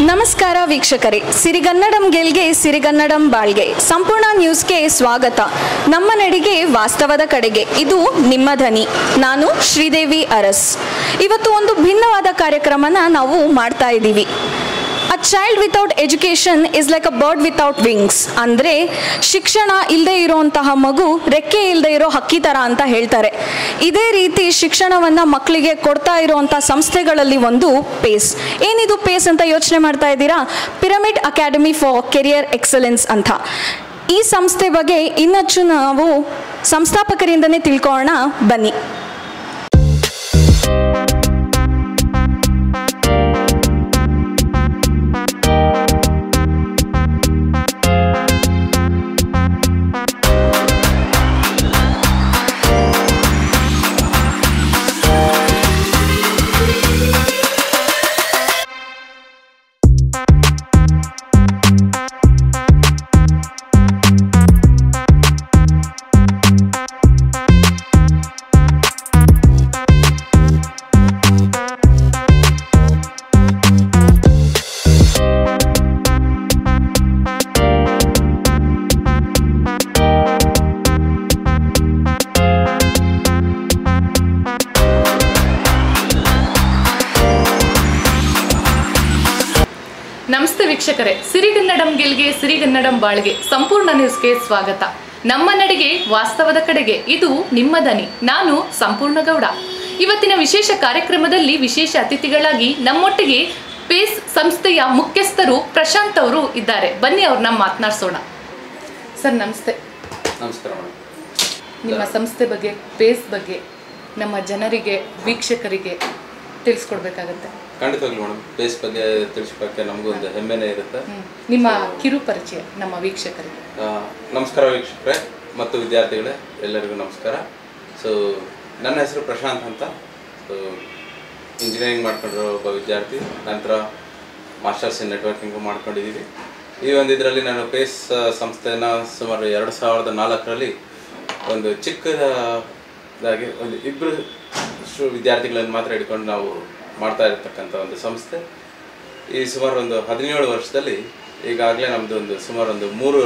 ನಮಸ್ಕಾರ ವೀಕ್ಷಕರೇ ಸಿರಿಗನ್ನಡಂ ಗೆಲ್ಗೆ ಸಿರಿಗನ್ನಡಂ ಬಾಳ್ಗೆ ಸಂಪೂರ್ಣ ನ್ಯೂಸ್ಗೆ ಸ್ವಾಗತ ನಮ್ಮ ನಡಿಗೆ ವಾಸ್ತವದ ಕಡೆಗೆ ಇದು ನಿಮ್ಮ ಧ್ವನಿ ನಾನು ಶ್ರೀದೇವಿ ಅರಸ್ ಇವತ್ತು ಒಂದು ಭಿನ್ನವಾದ ಕಾರ್ಯಕ್ರಮನ ನಾವು ಮಾಡ್ತಾ ಇದ್ದೀವಿ a child without education is like a bird without wings ಅಂದರೆ ಶಿಕ್ಷಣ ಇಲ್ಲದೆ ಇರುವಂತಹ ಮಗು ರೆಕ್ಕೆ ಇಲ್ಲದೆ ಇರೋ ಹಕ್ಕಿ ಥರ ಅಂತ ಹೇಳ್ತಾರೆ ಇದೇ ರೀತಿ ಶಿಕ್ಷಣವನ್ನು ಮಕ್ಕಳಿಗೆ ಕೊಡ್ತಾ ಇರುವಂಥ ಸಂಸ್ಥೆಗಳಲ್ಲಿ ಒಂದು ಪೇಸ್ ಏನಿದು ಪೇಸ್ ಅಂತ ಯೋಚನೆ ಮಾಡ್ತಾ ಇದ್ದೀರಾ Pyramid Academy for Career Excellence ಅಂತ ಈ ಸಂಸ್ಥೆ ಬಗ್ಗೆ ಇನ್ನಷ್ಟು ನಾವು ಸಂಸ್ಥಾಪಕರಿಂದನೇ ತಿಳ್ಕೊಳ್ಳೋಣ ಬನ್ನಿ ನಮಸ್ತೆ ವೀಕ್ಷಕರೇ ಸಿರಿಗನ್ನಡಂ ಗೆಲ್ಗೆ ಸಿರಿಗನ್ನಡಂ ಬಾಳ್ಗೆ ಸಂಪೂರ್ಣ ನ್ಯೂಸ್ಗೆ ಸ್ವಾಗತ ನಮ್ಮ ನಡಿಗೆ ವಾಸ್ತವದ ಕಡೆಗೆ ಇದು ನಿಮ್ಮ ದನಿ ನಾನು ಸಂಪೂರ್ಣ ಗೌಡ ಇವತ್ತಿನ ವಿಶೇಷ ಕಾರ್ಯಕ್ರಮದಲ್ಲಿ ವಿಶೇಷ ಅತಿಥಿಗಳಾಗಿ ನಮ್ಮೊಟ್ಟಿಗೆ ಪೇಸ್ ಸಂಸ್ಥೆಯ ಮುಖ್ಯಸ್ಥರು ಪ್ರಶಾಂತ್ ಅವರು ಇದ್ದಾರೆ ಬನ್ನಿ ಅವ್ರನ್ನ ಮಾತನಾಡಿಸೋಣ ಸರ್ ನಮಸ್ತೆ ನಮಸ್ಕಾರ ಮೇಡಮ್ ನಿಮ್ಮ ಸಂಸ್ಥೆ ಬಗ್ಗೆ ಪೇಸ್ ಬಗ್ಗೆ ನಮ್ಮ ಜನರಿಗೆ ವೀಕ್ಷಕರಿಗೆ ತಿಳಿಸ್ಕೊಡ್ಬೇಕಾಗತ್ತೆ ಖಂಡಿತವಾಗ್ಲೂ ಮೇಡಮ್ ಬೇಸ್ ಬಗ್ಗೆ ತಿಳಿಸ್ಬೇಕೆ ನಮಗೂ ಒಂದು ಹೆಮ್ಮೆನೇ ಇರುತ್ತೆ ಹ್ಮ್. ನಿಮ್ಮ ಕಿರು ಪರಿಚಯ ನಮ್ಮ ವೀಕ್ಷಕರಿಗೆ ಆ, ನಮಸ್ಕಾರ ವೀಕ್ಷಕರೇ ಮತ್ತು ವಿದ್ಯಾರ್ಥಿಗಳೇ ಎಲ್ಲರಿಗೂ ನಮಸ್ಕಾರ ಸೊ ನನ್ನ ಹೆಸರು ಪ್ರಶಾಂತ್ ಅಂತ ಸೊ ಇಂಜಿನಿಯರಿಂಗ್ ಮಾಡ್ಕೊಂಡಿರೋ ಒಬ್ಬ ವಿದ್ಯಾರ್ಥಿ ನಂತರ ಮಾಸ್ಟರ್ಸ್ ಇನ್ ನೆಟ್ವರ್ಕಿಂಗು ಮಾಡ್ಕೊಂಡಿದ್ದೀವಿ ಈ ಒಂದು ಇದರಲ್ಲಿ ನಾನು ಪೇಸ್ ಆ, ಸಂಸ್ಥೆನ ಸುಮಾರು ಎರಡು ಸಾವಿರದ ನಾಲ್ಕರಲ್ಲಿ ಒಂದು ಚಿಕ್ಕದಾಗಿ ಒಂದು ಇಬ್ಬರು ವಿದ್ಯಾರ್ಥಿಗಳನ್ನು ಮಾತ್ರ ಹಿಡ್ಕೊಂಡು ನಾವು ಮಾಡ್ತಾ ಇರತಕ್ಕಂಥ ಒಂದು ಸಂಸ್ಥೆ ಈ ಸುಮಾರು ಒಂದು ಹದಿನೇಳು ವರ್ಷದಲ್ಲಿ ಈಗಾಗಲೇ ನಮ್ಮದು ಒಂದು ಸುಮಾರು ಒಂದು ಮೂರು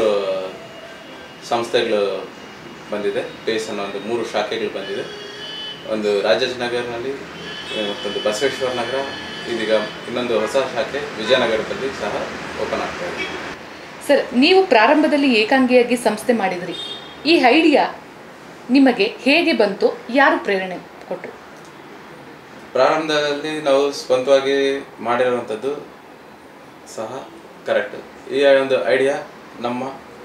ಸಂಸ್ಥೆಗಳು ಬಂದಿದೆ ಪೇಸ್ ಅನ್ನೋ ಒಂದು ಮೂರು ಶಾಖೆಗಳು ಬಂದಿದೆ ಒಂದು ರಾಜಾಜಿನಗರ್ನಲ್ಲಿ ಮತ್ತೊಂದು ಬಸವೇಶ್ವರ ನಗರ ಇದೀಗ ಇನ್ನೊಂದು ಹೊಸ ಶಾಖೆ ವಿಜಯನಗರದಲ್ಲಿ ಸಹ ಓಪನ್ ಆಗ್ತಾ ಇದೆ ಸರ್ ನೀವು ಪ್ರಾರಂಭದಲ್ಲಿ ಏಕಾಂಗಿಯಾಗಿ ಸಂಸ್ಥೆ ಮಾಡಿದ್ರಿ ಈ ಐಡಿಯಾ ನಿಮಗೆ ಹೇಗೆ ಬಂತು ಯಾರು ಪ್ರೇರಣೆ ಕೊಟ್ಟರು ಪ್ರಾರಂಭದಲ್ಲಿ ನಾವು ಸ್ವಂತವಾಗಿ ಮಾಡಿರುವಂಥದ್ದು ಸಹ ಕರೆಕ್ಟ್ ಈ ಒಂದು ಐಡಿಯಾ ನಮ್ಮ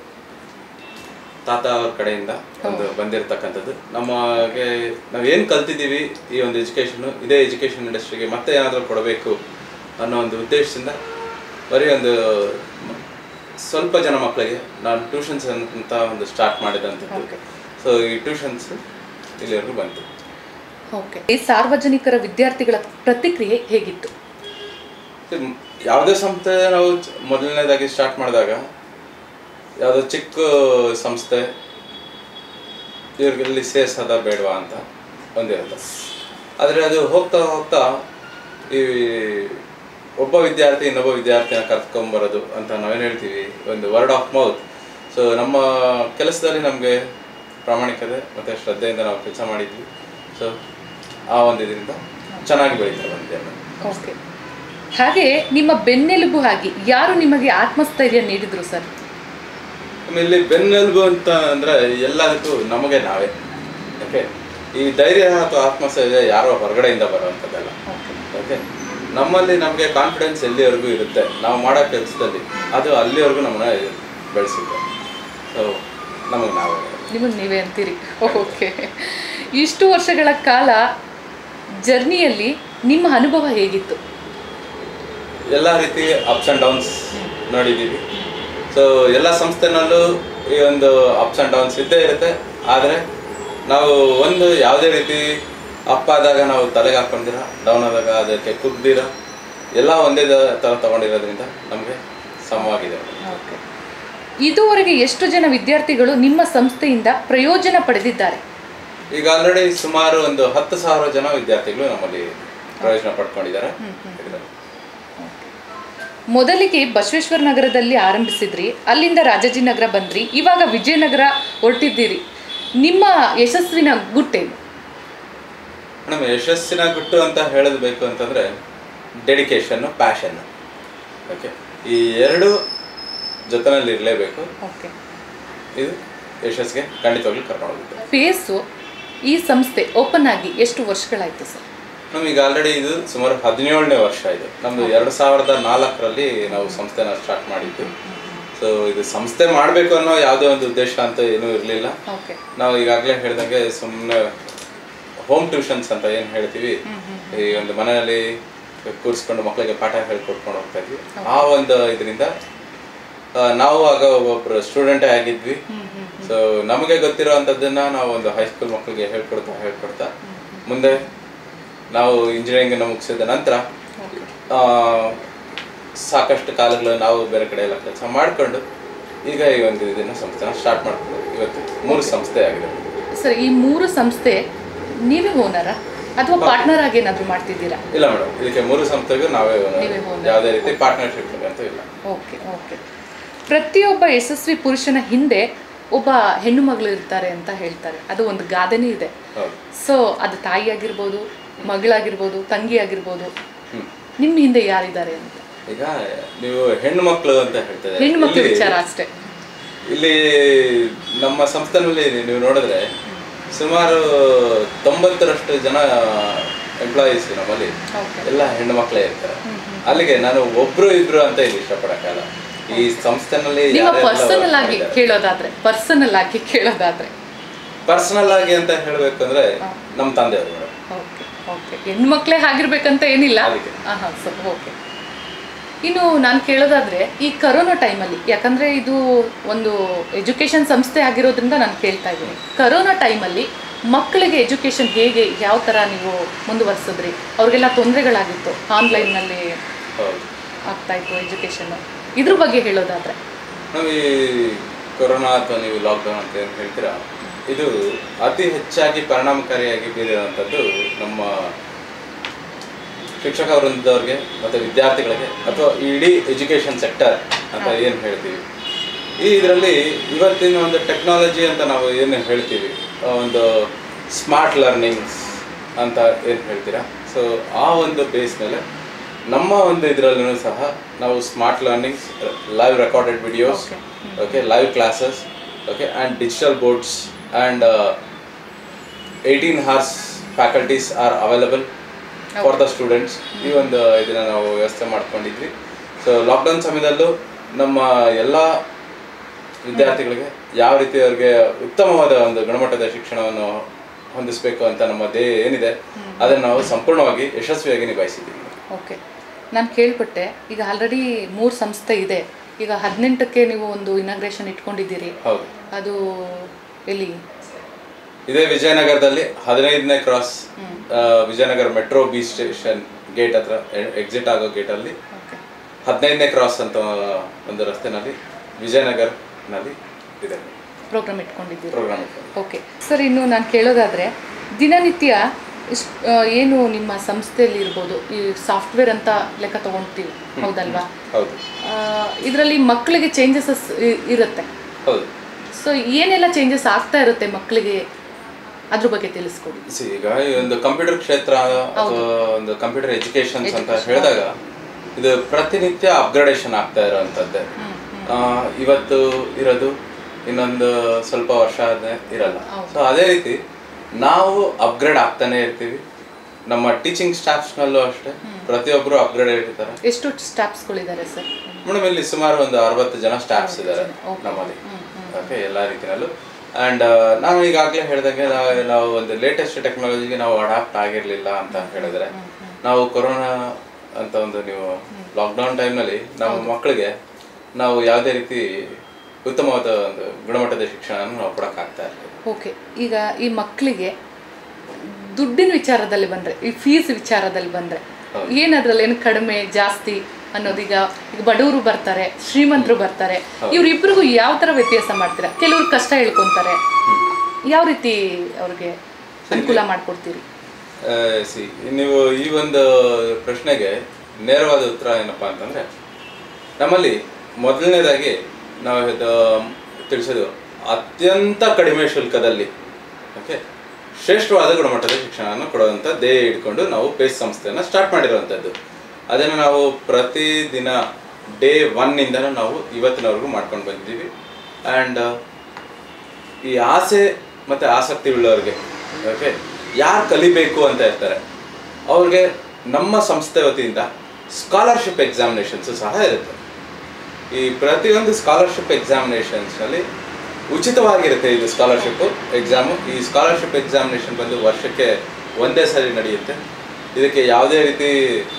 ತಾತ ಅವ್ರ ಕಡೆಯಿಂದ ಒಂದು ಬಂದಿರತಕ್ಕಂಥದ್ದು ನಮಗೆ ನಾವು ಏನು ಕಲ್ತಿದ್ದೀವಿ ಈ ಒಂದು ಎಜುಕೇಷನ್ ಇದೇ ಎಜುಕೇಷನ್ ಇಂಡಸ್ಟ್ರಿಗೆ ಮತ್ತೆ ಏನಾದರೂ ಕೊಡಬೇಕು ಅನ್ನೋ ಒಂದು ಉದ್ದೇಶದಿಂದ ಬರೀ ಒಂದು ಮ- ಸ್ವಲ್ಪ ಜನ ಮಕ್ಕಳಿಗೆ ನಾನು ಟ್ಯೂಷನ್ಸ್ ಅಂತ ಒಂದು ಸ್ಟಾರ್ಟ್ ಮಾಡಿದಂಥದ್ದು Okay. ಸೊ ಈ ಟ್ಯೂಷನ್ಸ್ ಇಲ್ಲಿವರೆಗೂ ಬಂತು ಓಕೆ ಈ ಸಾರ್ವಜನಿಕರ ವಿದ್ಯಾರ್ಥಿಗಳ ಪ್ರತಿಕ್ರಿಯೆ ಹೇಗಿತ್ತು ಇದು ಯಾವುದೇ ಸಂಸ್ಥೆ ನಾವು ಚ- ಮೊದಲನೇದಾಗಿ ಸ್ಟಾರ್ಟ್ ಮಾಡಿದಾಗ ಯಾವುದೋ ಚಿಕ್ಕ ಸಂಸ್ಥೆ ಇವ್ರಿಗೆಲ್ಲಿ ಸೇರ್ಸೋದ ಬೇಡವಾ ಅಂತ ಒಂದಿರುತ್ತೆ ಆದರೆ ಅದು ಹೋಗ್ತಾ ಹೋಗ್ತಾ ಈ ಒಬ್ಬ ವಿದ್ಯಾರ್ಥಿ ಇನ್ನೊಬ್ಬ ವಿದ್ಯಾರ್ಥಿನ ಕರ್ಕೊಂಬರೋದು ಅಂತ ನಾವೇನು ಹೇಳ್ತೀವಿ ಒಂದು ವರ್ಡ್ ಆಫ್ ಮೌತ್ ಸೊ ನಮ್ಮ ಕೆಲಸದಲ್ಲಿ ನಮಗೆ ಪ್ರಾಮಾಣಿಕತೆ ಮತ್ತು ಶ್ರದ್ಧೆಯಿಂದ ನಾವು ಕೆಲಸ ಮಾಡಿದ್ವಿ ಸೊ ಆ ಒಂದು ಇದರಿಂದ ಚೆನ್ನಾಗಿ ಬೆಳೀತಾ ಬಂದಿದೆ ಆಮೇಲೆ. ಓಕೆ ಹಾಗೆ ನಿಮ್ಮ ಬೆನ್ನೆಲುಬು ಆಗಿ ಯಾರು ನಿಮಗೆ ಆತ್ಮಸ್ಥೈರ್ಯ ನೀಡಿದ್ರು ಸರ್ ಆಮೇಲೆ ಇಲ್ಲಿ ಬೆನ್ನೆಲುಬು ಅಂತ ಅಂದ್ರೆ ಎಲ್ಲದಕ್ಕೂ ನಮಗೆ ನಾವೇ ಯಾಕೆ ಈ ಧೈರ್ಯ ಅಥವಾ ಆತ್ಮಸ್ಥೈರ್ಯ ಯಾರೋ ಹೊರಗಡೆಯಿಂದ ಬರುವಂಥದ್ದಲ್ಲ ಓಕೆ ನಮ್ಮಲ್ಲಿ ನಮಗೆ ಕಾನ್ಫಿಡೆನ್ಸ್ ಎಲ್ಲಿವರೆಗೂ ಇರುತ್ತೆ ನಾವು ಮಾಡೋ ಕೆಲಸದಲ್ಲಿ ಅದು ಅಲ್ಲಿವರೆಗೂ ನಮ್ಮನ್ನ ಬೆಳೆಸುತ್ತೆ ಸೊ ನಮಗೆ ನಾವೇ ನಿಮಗೆ ನೀವೇ ಅಂತೀರಿ ಓಕೆ ಇಷ್ಟು ವರ್ಷಗಳ ಕಾಲ ಜರ್ನಿಯಲ್ಲಿ ನಿಮ್ಮ ಅನುಭವ ಹೇಗಿತ್ತು ಎಲ್ಲ ರೀತಿ ಅಪ್ಸ್ ಆ್ಯಂಡ್ ಡೌನ್ಸ್ ನೋಡಿದ್ದೀವಿ ಸೊ ಎಲ್ಲ ಸಂಸ್ಥೆನಲ್ಲೂ ಈ ಒಂದು ಅಪ್ಸ್ ಆ್ಯಂಡ್ ಡೌನ್ಸ್ ಇದ್ದೇ ಇರುತ್ತೆ ಆದರೆ ನಾವು ಒಂದು ಯಾವುದೇ ರೀತಿ ಅಪ್ ಆದಾಗ ನಾವು ತಲೆಗೆ ಹಾಕ್ಕೊಂಡಿರ ಡೌನ್ ಆದಾಗ ಅದಕ್ಕೆ ಕುಗ್ದಿರ ಎಲ್ಲ ಒಂದೇ ದ- ಥರ ತಗೊಂಡಿರೋದ್ರಿಂದ ನಮಗೆ ಸಮವಾಗಿದೆ ಓಕೆ ಇದುವರೆಗೆ ಎಷ್ಟು ಜನ ವಿದ್ಯಾರ್ಥಿಗಳು ನಿಮ್ಮ ಸಂಸ್ಥೆಯಿಂದ ಪ್ರಯೋಜನ ಪಡೆದಿದ್ದಾರೆ ಈಗ ಆಲ್ರೆಡಿ ಸುಮಾರು ಒಂದು ಹತ್ತು ಸಾವಿರ ಜನ ವಿದ್ಯಾರ್ಥಿಗಳು ನಮ್ಮಲ್ಲಿ ಪ್ರಯೋಜನ ಪಡ್ಕೊಂಡಿದ್ದಾರೆ ಇದರಲ್ಲಿ. ಮೊದಲಿಗೆ ಬಸವೇಶ್ವರ ನಗರದಲ್ಲಿ ಆರಂಭಿಸಿದ್ರಿ ಅಲ್ಲಿಂದ ರಾಜಾಜಿನಗರ ಬಂದ್ರಿ ಇವಾಗ ವಿಜಯನಗರ ಹೊರಟಿದ್ದೀರಿ ನಿಮ್ಮ ಯಶಸ್ವಿನ ಗುಟ್ಟೇನು ಮೇಡಮ್ ಯಶಸ್ಸಿನ ಗುಟ್ಟು ಅಂತ ಹೇಳೋದು ಬೇಕು ಅಂತಂದರೆ ಡೆಡಿಕೇಶನ್ನು ಪ್ಯಾಷನ್ನು ಓಕೆ ಈ ಎರಡು ಜೊತೆನಲ್ಲಿ ಇರಲೇಬೇಕು ಓಕೆ ಇದು ಯಶಸ್ಸಿಗೆ ಖಂಡಿತವಾಗ್ಲೂ ಕರ್ಕೊಂಡು ಹೋಗುತ್ತೆ ಫೇಸು ಈ ಸಂಸ್ಥೆ ಓಪನ್ ಆಗಿ ಎಷ್ಟು ವರ್ಷಗಳಾಯಿತು ಸರ್ ನಮಗೆ ಆಲ್ರೆಡಿ ಇದು ಸುಮಾರು ಹದಿನೇಳನೇ ವರ್ಷ ಇದು ನಮ್ಮದು ಎರಡು ಸಾವಿರದ ನಾಲ್ಕರಲ್ಲಿ ನಾವು ಸಂಸ್ಥೆನ ಸ್ಟಾರ್ಟ್ ಮಾಡಿದ್ದು ಸೊ ಇದು ಸಂಸ್ಥೆ ಮಾಡಬೇಕು ಅನ್ನೋ ಯಾವುದೇ ಒಂದು ಉದ್ದೇಶ ಅಂತ ಏನೂ ಇರಲಿಲ್ಲ ಓಕೆ ನಾವು ಈಗಾಗಲೇ ಹೇಳ್ದಂಗೆ ಸುಮ್ಮನೆ ಹೋಮ್ ಟ್ಯೂಷನ್ಸ್ ಅಂತ ಏನು ಹೇಳ್ತೀವಿ ಈ ಒಂದು ಮನೆಯಲ್ಲಿ ಕೂರಿಸ್ಕೊಂಡು ಮಕ್ಕಳಿಗೆ ಪಾಠ ಹೇಳ್ಕೊಟ್ಕೊಂಡು ಹೋಗ್ತಾ ಇದ್ವಿ ಆ ಒಂದು ಇದರಿಂದ ಆ, ನಾವು ಆಗ ಒಬ್ಬೊಬ್ರು ಸ್ಟೂಡೆಂಟೇ ಆಗಿದ್ವಿ ಸೊ ನಮಗೆ ಗೊತ್ತಿರೋವಂಥದ್ದನ್ನ ನಾವು ಒಂದು ಹೈಸ್ಕೂಲ್ ಮಕ್ಕಳಿಗೆ ಹೇಳ್ಕೊಡ್ತಾ ಹೇಳ್ಕೊಡ್ತಾ ಮುಂದೆ ನಾವು ಇಂಜಿನಿಯರಿಂಗ್ ಮುಗಿಸಿದ ನಂತರ ಆ, ಸಾಕಷ್ಟು ಕಾಲಗಳು ನಾವು ಬೇರೆ ಕಡೆ ಎಲ್ಲ ಕೆಲಸ ಮಾಡ್ಕೊಂಡು ಈಗ ಈ ಒಂದು ಇದನ್ನ ಸಂಸ್ಥೆನ ಸ್ಟಾರ್ಟ್ ಮಾಡ್ಕೊಂಡು ಇವತ್ತು ಮೂರು ಸಂಸ್ಥೆ ಆಗಿದೆ ಸರ್ ಈ ಮೂರು ಸಂಸ್ಥೆ ನೀವೇ ಓನರಾ ಅಥವಾ ಪಾರ್ಟ್ನರ್ ಆಗಿ ಏನಾದರೂ ಮಾಡ್ತಿದ್ದೀರಾ ಇಲ್ಲ ಮೇಡಮ್ ಇದಕ್ಕೆ ಮೂರು ಸಂಸ್ಥೆಗೂ ನಾವೇ owner. ನೀವೇ owner. ಯಾವುದೇ ರೀತಿ ಪಾರ್ಟ್ನರ್ಶಿಪ್ ಅಂತೂ ಇಲ್ಲ ಓಕೆ ಓಕೆ ಪ್ರತಿಯೊಬ್ಬ ಯಶಸ್ವಿ ಪುರುಷನ ಹಿಂದೆ ಒಬ್ಬ ಹೆಣ್ಣು ಮಗಳು ಇರ್ತಾರೆ ಅಂತ ಹೇಳ್ತಾರೆ ಅದು ಒಂದು ಗಾದೆನೇ ಇದೆ ಹೌದು ಸೊ ಅದು ತಾಯಿ ಆಗಿರ್ಬೋದು ಮಗಳಾಗಿರ್ಬೋದು ತಂಗಿ ಆಗಿರ್ಬೋದು ಹ್ಮ್. ನಿಮ್ಮ ಹಿಂದೆ ಯಾರಿದ್ದಾರೆ ಅಂತ ಈಗ ನೀವು ಹೆಣ್ಣು ಮಕ್ಕಳು ಅಂತ ಹೇಳ್ತಾರೆ ಹೆಣ್ಣು ಮಕ್ಕಳ ಇಲ್ಲಿ- ವಿಚಾರ ಅಷ್ಟೇ ಇಲ್ಲಿ ನಮ್ಮ ಸಂಸ್ಥೆನಲ್ಲಿ ನೀವು ನೋಡಿದ್ರೆ ಸುಮಾರು ತೊಂಬತ್ತರಷ್ಟು ಜನ ಎಂಪ್ಲಾಯೀಸ್ ನಮ್ಮಲ್ಲಿ ಓಕೆ ಎಲ್ಲ ಹೆಣ್ಣು ಮಕ್ಕಳೇ ಇರ್ತಾರೆ ಅಲ್ಲಿಗೆ ನಾನು ಒಬ್ರು ಇಬ್ರು ಅಂತ ಇಲ್ಲಿ ಇಷ್ಟಪಡಕ್ಕಾಗಲ್ಲ ಈ ಸಂಸ್ಥೆನಲ್ಲಿ ನಿಮ್ಮ ಪರ್ಸನಲ್ ಆಗಿ ಕೇಳೋದಾದ್ರೆ ಪರ್ಸನಲ್ ಆಗಿ ಕೇಳೋದಾದ್ರೆ ಪರ್ಸನಲ್ ಆಗಿ ಅಂತ ಹೇಳ್ಬೇಕು ಅಂದ್ರೆ ನಮ್ಮ ತಂದೆಯವರು ಮೇಡಮ್ ಓಕೆ ಓಕೆ ಹೆಣ್ಮಕ್ಳೇ ಆಗಿರ್ಬೇಕಂತ ಏನಿಲ್ಲ ಅದಕ್ಕೆ. ಹಾಂ ಸರ್ ಓಕೆ ಇನ್ನು ನಾನು ಕೇಳೋದಾದ್ರೆ ಈ ಕರೋನಾ ಟೈಮಲ್ಲಿ ಯಾಕಂದ್ರೆ ಇದು ಒಂದು ಎಜುಕೇಷನ್ ಸಂಸ್ಥೆ ಆಗಿರೋದ್ರಿಂದ ನಾನು ಕೇಳ್ತಾ ಇದ್ದೀನಿ ಕರೋನಾ ಟೈಮಲ್ಲಿ ಮಕ್ಕಳಿಗೆ ಎಜುಕೇಷನ್ ಹೇಗೆ ಯಾವ ಥರ ನೀವು ಮುಂದುವರಿಸಿದ್ರಿ ಅವ್ರಿಗೆಲ್ಲ ತೊಂದರೆಗಳಾಗಿತ್ತು ಆನ್ಲೈನ್ನಲ್ಲಿ ಹೌದು ಆಗ್ತಾ ಇತ್ತು ಎಜುಕೇಷನ್ನು ಇದ್ರ ಬಗ್ಗೆ ಹೇಳೋದಾದ್ರೆ ನಾವು ಈ ಕೊರೋನಾ ಅಥವಾ ನೀವು ಲಾಕ್ಡೌನ್ ಅಂತ ಏನು ಹೇಳ್ತೀರಾ ಇದು ಅತಿ ಹೆಚ್ಚಾಗಿ ಪರಿಣಾಮಕಾರಿಯಾಗಿ ಬೀರಿರುವಂಥದ್ದು ನಮ್ಮ ಶಿಕ್ಷಕ ವೃಂದದವ್ರಿಗೆ ಮತ್ತು ವಿದ್ಯಾರ್ಥಿಗಳಿಗೆ ಅಥವಾ ಇಡೀ ಎಜುಕೇಷನ್ ಸೆಕ್ಟರ್ ಅಂತ ಏನು ಹೇಳ್ತೀವಿ ಈ ಇದರಲ್ಲಿ ಇವತ್ತಿನ ಒಂದು ಟೆಕ್ನಾಲಜಿ ಅಂತ ನಾವು ಏನು ಹೇಳ್ತೀವಿ ಆ ಒಂದು ಸ್ಮಾರ್ಟ್ ಲರ್ನಿಂಗ್ಸ್ ಅಂತ ಏನು ಹೇಳ್ತೀರಾ ಸೊ ಆ ಒಂದು ಬೇಸ್ ಮೇಲೆ ನಮ್ಮ ಒಂದು ಇದರಲ್ಲೂ ಸಹ ನಾವು smart learnings live recorded videos okay live classes okay and digital boards and eighteen hours faculties are available for the students ಈ ಒಂದು ಇದನ್ನ ನಾವು ವ್ಯವಸ್ಥೆ ಮಾಡ್ಕೊಂಡಿದ್ವಿ ಸೊ ಲಾಕ್ಡೌನ್ ಸಮಯದಲ್ಲೂ ನಮ್ಮ ಎಲ್ಲ ವಿದ್ಯಾರ್ಥಿಗಳಿಗೆ ಯಾವ ರೀತಿ ಅವ್ರಿಗೆ ಉತ್ತಮವಾದ ಒಂದು ಗುಣಮಟ್ಟದ ಶಿಕ್ಷಣವನ್ನು ಹೊಂದಿಸಬೇಕು ಅಂತ ನಮ್ಮ ಧ್ಯೇಯ ಏನಿದೆ ಅದನ್ನು ನಾವು ಸಂಪೂರ್ಣವಾಗಿ ಯಶಸ್ವಿಯಾಗಿ ನಿಭಾಯಿಸಿದ್ದೀವಿ ಓಕೆ ನಾನು ಕೇಳ್ಪಟ್ಟೆ ಈಗ ಆಲ್ರೆಡಿ ಮೂರು ಸಂಸ್ಥೆ ಇದೆ ಈಗ ಹದಿನೆಂಟಕ್ಕೆ ನೀವು ಒಂದು ಇನಾಗ್ರೇಷನ್ ಇಟ್ಕೊಂಡಿದ್ದೀರಿ ಹೌದು ಅದು ಎಲ್ಲಿ ಇದೇ ವಿಜಯನಗರದಲ್ಲಿ ಹದಿನೈದನೇ cross Vijayanagar metro B station gate ಹತ್ರ ಎಕ್ಸಿಟ್ ಆಗೋ ಗೇಟಲ್ಲಿ ಓಕೆ ಹದಿನೈದನೇ ಕ್ರಾಸ್ ಅಂತ ಒಂದು ರಸ್ತೆನಲ್ಲಿ ವಿಜಯನಗರ್ನಲ್ಲಿ ಇದೆ ಪ್ರೋಗ್ರಾಮ್ ಇಟ್ಕೊಂಡಿದ್ದೀರಿ ಪ್ರೋಗ್ರಾಮ್ ಓಕೆ ಸರ್ ಇನ್ನು ನಾನು ಕೇಳೋದಾದರೆ ದಿನನಿತ್ಯ ಇಸ್- ಆ, ಏನು ನಿಮ್ಮ ಸಂಸ್ಥೆಯಲ್ಲಿ ಇರ್ಬೋದು ಈ ಸಾಫ್ಟ್ವೇರ್ ಅಂತ ಲೆಕ್ಕ ತಗೊಳ್ತೀವಿ ಹೌದಲ್ವಾ ಹೌದು ಇದರಲ್ಲಿ ಮಕ್ಕಳಿಗೆ ಚೇಂಜಸಸ್ ಇರುತ್ತೆ ಹೌದು ಸೊ ಏನೆಲ್ಲ ಚೇಂಜಸ್ ಆಗ್ತಾ ಇರುತ್ತೆ ಮಕ್ಕಳಿಗೆ ಅದ್ರ ಬಗ್ಗೆ ತಿಳಿಸ್ಕೊಡಿ See, ಈಗ ಈ ಒಂದು ಕಂಪ್ಯೂಟರ್ ಕ್ಷೇತ್ರ ಅಥವಾ ಒಂದು ಕಂಪ್ಯೂಟರ್ ಎಜುಕೇಶನ್ಸ್ ಅಂತ ಹೇಳಿದಾಗ ಇದು ಪ್ರತಿನಿತ್ಯ ಅಪ್ಗ್ರೇಡೇಷನ್ ಆಗ್ತಾ ಇರೋವಂಥದ್ದೇ ಆ, ಇವತ್ತು ಇರೋದು ಇನ್ನೊಂದು ಸ್ವಲ್ಪ ವರ್ಷ ಆದ್ರೆ ಇರಲ್ಲ ಸೊ ಅದೇ ರೀತಿ ನಾವು ಅಪ್ಗ್ರೇಡ್ ಆಗ್ತಾನೆ ಇರ್ತೀವಿ ನಮ್ಮ ಟೀಚಿಂಗ್ ಸ್ಟಾಫ್ಸ್ನಲ್ಲೂ ಅಷ್ಟೇ ಪ್ರತಿಯೊಬ್ಬರು ಅಪ್ಗ್ರೇಡ್ ಇರ್ತಾರೆ ಎಷ್ಟು ಸ್ಟಾಫ್ಸ್ಗಳಿದ್ದಾರೆ ಸರ್ ಮೇಡಮ್ ಇಲ್ಲಿ ಸುಮಾರು ಒಂದು ಅರವತ್ತು ಜನ ಸ್ಟಾಫ್ಸ್ ಇದ್ದಾರೆ ನಮ್ಮಲ್ಲಿ ಓಕೆ ಎಲ್ಲ ರೀತಿಯಲ್ಲೂ ಆ್ಯಂಡ್ ನಾನು ಈಗಾಗಲೇ ಹೇಳ್ದಂಗೆ ನಾವು ನಾವು ಒಂದು ಲೇಟೆಸ್ಟ್ ಟೆಕ್ನಾಲಜಿಗೆ ನಾವು ಅಡಾಪ್ಟ್ ಆಗಿರಲಿಲ್ಲ ಅಂತ ಹೇಳಿದ್ರೆ ನಾವು ಕೊರೋನಾ ಅಂತ ಒಂದು ನೀವು ಲಾಕ್ಡೌನ್ ಟೈಮ್ನಲ್ಲಿ ನಮ್ಮ ಮಕ್ಕಳಿಗೆ ನಾವು ಯಾವುದೇ ರೀತಿ ಉತ್ತಮವಾದ ಒಂದು ಗುಣಮಟ್ಟದ ಶಿಕ್ಷಣವನ್ನು ನಾವು ಕೊಡೋಕ್ಕಾಗ್ತಾ ಇರಲಿಲ್ಲ ಓಕೆ ಈಗ ಈ ಮಕ್ಕಳಿಗೆ ದುಡ್ಡಿನ ವಿಚಾರದಲ್ಲಿ ಬಂದರೆ ಈ ಫೀಸ್ ವಿಚಾರದಲ್ಲಿ ಬಂದರೆ ಏನದ್ರಲ್ಲಿ ಏನು ಕಡಿಮೆ ಜಾಸ್ತಿ ಅನ್ನೋದೀಗ ಈಗ ಬಡವರು ಬರ್ತಾರೆ ಶ್ರೀಮಂತರು ಬರ್ತಾರೆ ಇವರಿಬ್ಬರಿಗೂ ಯಾವ ಥರ ವ್ಯತ್ಯಾಸ ಮಾಡ್ತೀರಾ ಕೆಲವ್ರು ಕಷ್ಟ ಹೇಳ್ಕೊತಾರೆ ಯಾವ ರೀತಿ ಅವ್ರಿಗೆ ಅನುಕೂಲ ಮಾಡಿಕೊಡ್ತೀರಿ ಸಿ ನೀವು ಈ ಒಂದು ಪ್ರಶ್ನೆಗೆ ನೇರವಾದ ಉತ್ತರ ಏನಪ್ಪಾ ಅಂತಂದ್ರೆ ನಮ್ಮಲ್ಲಿ ಮೊದಲನೇದಾಗಿ ನಾವು ಇದು ತಿಳಿಸೋದು ಅತ್ಯಂತ ಕಡಿಮೆ ಶುಲ್ಕದಲ್ಲಿ ಓಕೆ ಶ್ರೇಷ್ಠವಾದ ಗುಣಮಟ್ಟದ ಶಿಕ್ಷಣವನ್ನು ಕೊಡುವಂಥ ಧ್ಯೇಯ ಇಟ್ಕೊಂಡು ನಾವು ಪೇಸ್ ಸಂಸ್ಥೆಯನ್ನು ಸ್ಟಾರ್ಟ್ ಮಾಡಿರುವಂಥದ್ದು ಅದನ್ನು ನಾವು ಪ್ರತಿದಿನ ಡೇ ಒನ್ನಿಂದನೂ ನಾವು ಇವತ್ತಿನವರೆಗೂ ಮಾಡ್ಕೊಂಡು ಬಂದಿದ್ದೀವಿ ಆ್ಯಂಡ್ ಈ ಆಸೆ ಮತ್ತು ಆಸಕ್ತಿ ಉಳ್ಳವ್ರಿಗೆ ಓಕೆ ಯಾರು ಕಲಿಬೇಕು ಅಂತ ಇರ್ತಾರೆ ಅವ್ರಿಗೆ ನಮ್ಮ ಸಂಸ್ಥೆ ವತಿಯಿಂದ ಸ್ಕಾಲರ್ಶಿಪ್ ಎಕ್ಸಾಮಿನೇಷನ್ಸು ಸಹ ಇರುತ್ತೆ ಈ ಪ್ರತಿಯೊಂದು ಸ್ಕಾಲರ್ಶಿಪ್ ಎಕ್ಸಾಮಿನೇಷನ್ಸ್ನಲ್ಲಿ ಉಚಿತವಾಗಿರುತ್ತೆ ಇದು ಸ್ಕಾಲರ್ಶಿಪ್ ಎಕ್ಸಾಮು ಈ ಸ್ಕಾಲರ್ಶಿಪ್ ಎಕ್ಸಾಮಿನೇಷನ್ ಬಂದು ವರ್ಷಕ್ಕೆ ಒಂದೇ ಸರಿ ನಡೆಯುತ್ತೆ ಇದಕ್ಕೆ ಯಾವುದೇ ರೀತಿ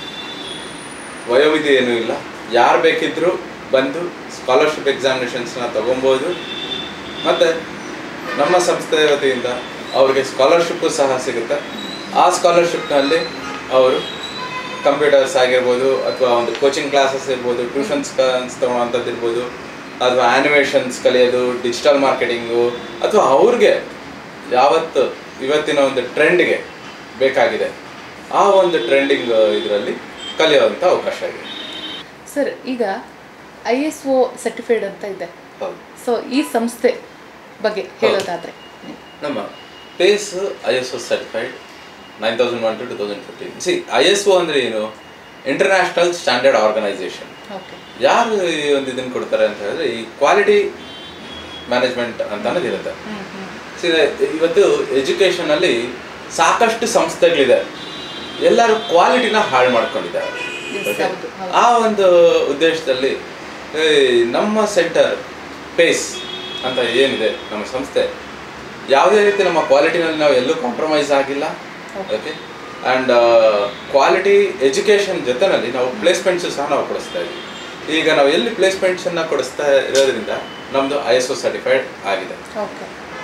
ವಯೋಮಿತಿ ಏನೂ ಇಲ್ಲ ಯಾರು ಬೇಕಿದ್ದರೂ ಬಂದು ಸ್ಕಾಲರ್ಶಿಪ್ ಎಕ್ಸಾಮಿನೇಷನ್ಸ್ನ ತಗೊಬೋದು ಮತ್ತು ನಮ್ಮ ಸಂಸ್ಥೆ ವತಿಯಿಂದ ಅವ್ರಿಗೆ ಸ್ಕಾಲರ್ಶಿಪ್ಪು ಸಹ ಸಿಗುತ್ತೆ ಆ ಸ್ಕಾಲರ್ಶಿಪ್ನಲ್ಲಿ ಅವರು ಕಂಪ್ಯೂಟರ್ಸ್ ಆಗಿರ್ಬೋದು ಅಥವಾ ಒಂದು ಕೋಚಿಂಗ್ ಕ್ಲಾಸಸ್ ಇರ್ಬೋದು ಟ್ಯೂಷನ್ಸ್ ತೊಗೊಳೋವಂಥದ್ದು ಇರ್ಬೋದು ಅಥವಾ ಆ್ಯನಿಮೇಷನ್ಸ್ ಕಲಿಯೋದು ಡಿಜಿಟಲ್ ಮಾರ್ಕೆಟಿಂಗು ಅಥವಾ ಅವ್ರಿಗೆ ಯಾವತ್ತು ಇವತ್ತಿನ ಒಂದು ಟ್ರೆಂಡ್ಗೆ ಬೇಕಾಗಿದೆ ಆ ಒಂದು ಟ್ರೆಂಡಿಂಗ್ ಇದರಲ್ಲಿ ಕಲಿಯುವಂಥ ಅವಕಾಶ ಇದೆ ಸರ್ ಈಗ ಐ ಎಸ್ ಒ ಸರ್ಟಿಫೈಡ್ ಅಂತ ಇದೆ ಹೌದು ಸೊ ಈ ಸಂಸ್ಥೆ ಬಗ್ಗೆ ಹೇಳೋದಾದ್ರೆ ನಮ್ಮ Pace I S O certified nine thousand one to two thousand fifteen C I S O ಅಂದರೆ ಏನು ಇಂಟರ್ನ್ಯಾಷನಲ್ ಸ್ಟ್ಯಾಂಡರ್ಡ್ ಆರ್ಗನೈಸೇಷನ್ ಓಕೆ ಯಾರು ಈ ಒಂದು ಇದನ್ನು ಕೊಡ್ತಾರೆ ಅಂತ ಹೇಳಿದ್ರೆ ಈ ಕ್ವಾಲಿಟಿ ಮ್ಯಾನೇಜ್ಮೆಂಟ್ ಅಂತ ಅನ್ನೋದು ಇರುತ್ತೆ See, ಇವತ್ತು ಎಜುಕೇಷನಲ್ಲಿ ಸಾಕಷ್ಟು ಸಂಸ್ಥೆಗಳಿದೆ ಎಲ್ಲರೂ ಕ್ವಾಲಿಟಿನ ಹಾಳು ಮಾಡ್ಕೊಂಡಿದ್ದಾರೆ Yes, Okay? ಹೌದು, ಹೌದು. ಆ ಒಂದು ಉದ್ದೇಶದಲ್ಲಿ ಈ ನಮ್ಮ ಸೆಂಟರ್ ಪೇಸ್ ಅಂತ ಏನಿದೆ ನಮ್ಮ ಸಂಸ್ಥೆ ಯಾವುದೇ ರೀತಿ ನಮ್ಮ ಕ್ವಾಲಿಟಿನಲ್ಲಿ ನಾವು ಎಲ್ಲೂ ಕಾಂಪ್ರಮೈಸ್ ಆಗಿಲ್ಲ ಓಕೆ ಆ್ಯಂಡ್ ಕ್ವಾಲಿಟಿ ಎಜುಕೇಷನ್ ಜೊತೆನಲ್ಲಿ ನಾವು ಪ್ಲೇಸ್ಮೆಂಟ್ಸು ಸಹ ನಾವು ಕೊಡಿಸ್ತಾ ಇದ್ದೀವಿ ಈಗ ನಾವು ಎಲ್ಲಿ ಪ್ಲೇಸ್ಮೆಂಟ್ಸನ್ನು ಕೊಡಿಸ್ತಾ ಇರೋದ್ರಿಂದ ನಮ್ಮದು ಐ ಎಸ್ ಒ ಸರ್ಟಿಫೈಡ್ ಆಗಿದೆ ಓಕೆ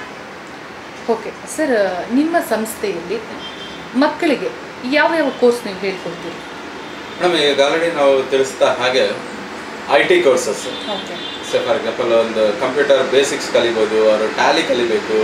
ಓಕೆ ಸರ್ ನಿಮ್ಮ ಸಂಸ್ಥೆಯಲ್ಲಿ ಮಕ್ಕಳಿಗೆ ಯಾವ ಯಾವ ಕೋರ್ಸ್ ನೀವು ಹೇಳ್ಕೊಡ್ತೀರಿ ಮೇಡಮ್ ಈಗ ಆಲ್ರೆಡಿ ನಾವು ತಿಳಿಸ್ತಾ ಹಾಗೆ I T courses okay so for example ಒಂದು ಕಂಪ್ಯೂಟರ್ ಬೇಸಿಕ್ಸ್ ಕಲಿಬೋದು ಅವರು ಟ್ಯಾಲಿ ಕಲಿಬೇಕು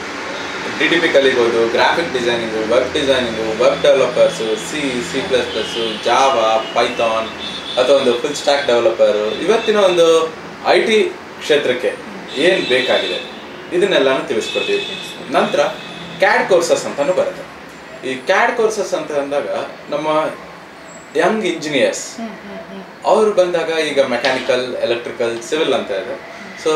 ಡಿ ಡಿ ಪಿ ಕಲಿಬೋದು graphic designing web designing web developers C C plus plus Java Python ಅಥವಾ ಒಂದು ಫುಲ್ ಸ್ಟ್ಯಾಕ್ ಡೆವಲಪರು ಇವತ್ತಿನ ಒಂದು ಐ ಟಿ ಕ್ಷೇತ್ರಕ್ಕೆ ಏನು ಬೇಕಾಗಿದೆ ಇದನ್ನೆಲ್ಲಾನು ತಿಳಿಸ್ಕೊಡ್ತೀವಿ ನಂತರ ಕ್ಯಾಡ್ ಕೋರ್ಸಸ್ ಅಂತಲೂ ಬರುತ್ತೆ ಈ ಕ್ಯಾಡ್ ಕೋರ್ಸಸ್ ಅಂತ ಅಂದಾಗ ನಮ್ಮ ಯಂಗ್ ಇಂಜಿನಿಯರ್ಸ್ ಅವರು ಬಂದಾಗ ಈಗ ಮೆಕ್ಯಾನಿಕಲ್ ಎಲೆಕ್ಟ್ರಿಕಲ್ ಸಿವಿಲ್ ಅಂತ ಇದೆ ಸೊ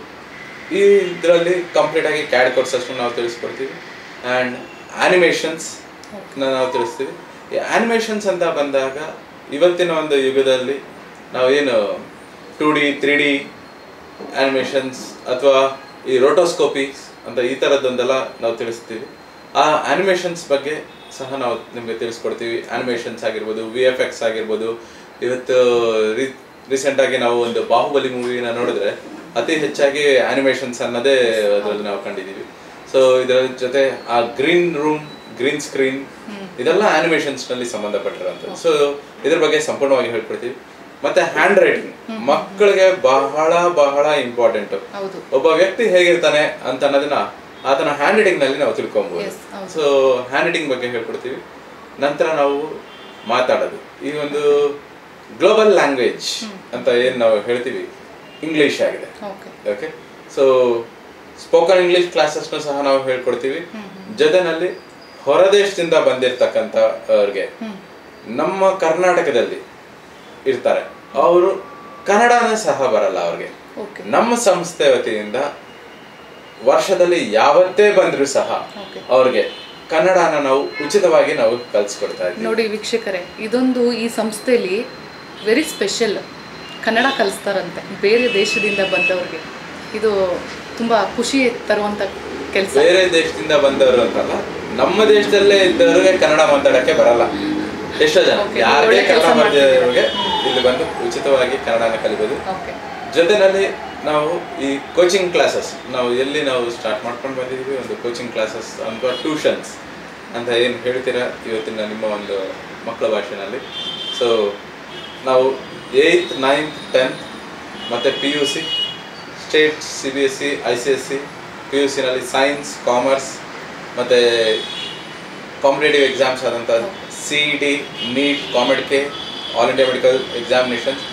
ಈ ಇದರಲ್ಲಿ ಕಂಪ್ಲೀಟಾಗಿ ಕ್ಯಾಡ್ ಕೋರ್ಸಸ್ನ ನಾವು ತಿಳಿಸ್ಕೊಡ್ತೀವಿ ಆ್ಯಂಡ್ ಆ್ಯನಿಮೇಷನ್ಸ್ ನಾವು ತಿಳಿಸ್ತೀವಿ ಈ ಆ್ಯನಿಮೇಷನ್ಸ್ ಅಂತ ಬಂದಾಗ ಇವತ್ತಿನ ಒಂದು ಯುಗದಲ್ಲಿ ನಾವೇನು two D three D animations ಅಥವಾ ಈ ರೋಟೋಸ್ಕೋಪಿಸ್ ಅಂತ ಈ ಥರದ್ದೊಂದೆಲ್ಲ ನಾವು ತಿಳಿಸ್ತೀವಿ ಆ ಆ್ಯನಿಮೇಷನ್ಸ್ ಬಗ್ಗೆ ಸಹ ನಾವು ನಿಮಗೆ ತಿಳಿಸ್ಕೊಡ್ತೀವಿ ಆ್ಯನಿಮೇಷನ್ಸ್ ಆಗಿರ್ಬೋದು ವಿ ಎಫ್ ಎಕ್ಸ್ ಆಗಿರ್ಬೋದು ಇವತ್ತು ರೀ ರೀಸೆಂಟಾಗಿ ನಾವು ಒಂದು ಬಾಹುಬಲಿ ಮೂವಿನ ನೋಡಿದ್ರೆ ಅತಿ ಹೆಚ್ಚಾಗಿ ಆ್ಯನಿಮೇಷನ್ಸ್ ಅನ್ನೋದೇ ಅದರಲ್ಲಿ ನಾವು ಕಂಡಿದ್ದೀವಿ ಸೊ ಇದರ ಜೊತೆ ಆ ಗ್ರೀನ್ ರೂಮ್ ಗ್ರೀನ್ ಸ್ಕ್ರೀನ್ ಇದೆಲ್ಲ ಆನಿಮೇಷನ್ಸ್ ನಲ್ಲಿ ಸಂಬಂಧಪಟ್ಟಿರುವಂಥದ್ದು ಸೊ ಇದ್ರ ಬಗ್ಗೆ ಸಂಪೂರ್ಣವಾಗಿ ಹೇಳ್ಕೊಡ್ತೀವಿ ಮತ್ತೆ ಹ್ಯಾಂಡ್ ರೈಟಿಂಗ್ ಮಕ್ಕಳಿಗೆ ಬಹಳ ಬಹಳ ಇಂಪಾರ್ಟೆಂಟ್ ಹೌದು ಒಬ್ಬ ವ್ಯಕ್ತಿ ಹೇಗಿರ್ತಾನೆ ಅಂತ ಅನ್ನೋದನ್ನ ಆತನ ಹ್ಯಾಂಡ್ ರೈಟಿಂಗ್ ನಲ್ಲಿ ನಾವು ತಿಳ್ಕೊಬಹುದು Yes, ಹೌದು. ಸೊ ಹ್ಯಾಂಡ್ ರೈಟಿಂಗ್ ಬಗ್ಗೆ ಹೇಳ್ಕೊಡ್ತೀವಿ ನಂತರ ನಾವು ಮಾತಾಡೋದು ಈ ಒಂದು ಗ್ಲೋಬಲ್ ಲ್ಯಾಂಗ್ವೇಜ್ ಅಂತ ಏನು ನಾವು ಹೇಳ್ತೀವಿ ಇಂಗ್ಲಿಷ್ ಆಗಿದೆ okay okay so spoken English ಕ್ಲಾಸಸ್ನು ಸಹ ನಾವು ಹೇಳ್ಕೊಡ್ತೀವಿ ಜೊತೆನಲ್ಲಿ ಹೊರದೇಶದಿಂದ ಬಂದಿರತಕ್ಕಂಥ ಅವ್ರಿಗೆ ನಮ್ಮ ಕರ್ನಾಟಕದಲ್ಲಿ ಇರ್ತಾರೆ ಅವರು ಕನ್ನಡನೇ ಸಹ ಬರಲ್ಲ ಅವ್ರಿಗೆ ಓಕೆ ನಮ್ಮ ಸಂಸ್ಥೆ ವತಿಯಿಂದ ವರ್ಷದಲ್ಲಿ ಯಾವತ್ತೇ ಬಂದರೂ ಸಹ Okay. ಅವ್ರಿಗೆ ಕನ್ನಡನ ನಾವು ಉಚಿತವಾಗಿ ನಾವು ಕಲಿಸ್ಕೊಡ್ತಾ ಇದ್ದೀವಿ ನೋಡಿ ವೀಕ್ಷಕರೇ ಇದೊಂದು ಈ ಸಂಸ್ಥೆಯಲ್ಲಿ ವೆರಿ ಸ್ಪೆಷಲ್ ಕನ್ನಡ ಕಲಿಸ್ತಾರಂತೆ ಬೇರೆ ದೇಶದಿಂದ ಬಂದವ್ರಿಗೆ ಇದು ತುಂಬ ಖುಷಿ ತರುವಂಥ ಕೆಲಸ ಬೇರೆ ದೇಶದಿಂದ ಬಂದವರು ಅಂತಲ್ಲ ನಮ್ಮ ದೇಶದಲ್ಲೇ ಇದ್ದವ್ರಿಗೆ ಕನ್ನಡ ಮಾತಾಡಕ್ಕೆ ಬರಲ್ಲ ಎಷ್ಟೋ ಜನ Okay, ಯಾರಿಗೆ ಒಳ್ಳೆ ಕನ್ನಡ ಕೆಲ್ಸ ಮಾತಾಡೋರಿಗೆ ಇಲ್ಲಿ ಬಂದು ಉಚಿತವಾಗಿ ಕನ್ನಡನ ಕಲಿಬೋದು ಓಕೆ ಜೊತೆನಲ್ಲಿ ನಾವು ಈ ಕೋಚಿಂಗ್ ಕ್ಲಾಸಸ್ ನಾವು ಎಲ್ಲಿ ನಾವು ಸ್ಟಾರ್ಟ್ ಮಾಡ್ಕೊಂಡು ಬಂದಿದ್ದೀವಿ ಒಂದು ಕೋಚಿಂಗ್ ಕ್ಲಾಸಸ್ ಅಥವಾ ಟ್ಯೂಷನ್ಸ್ ಅಂತ ಏನು ಹೇಳ್ತೀರಾ ಇವತ್ತಿನ ನಿಮ್ಮ ಒಂದು ಮಕ್ಕಳ ಭಾಷೆನಲ್ಲಿ ಸೊ ನಾವು ಏಯ್ತ್ ನೈನ್ತ್ ಟೆಂತ್ ಮತ್ತು P U C state C B S C I C S C P U ಸಿನಲ್ಲಿ ಸೈನ್ಸ್ ಕಾಮರ್ಸ್ ಮತ್ತು ಕಾಂಪಿಟೇಟಿವ್ ಎಕ್ಸಾಮ್ಸ್ ಆದಂಥ C E T NEET COMEDK all India medical examinations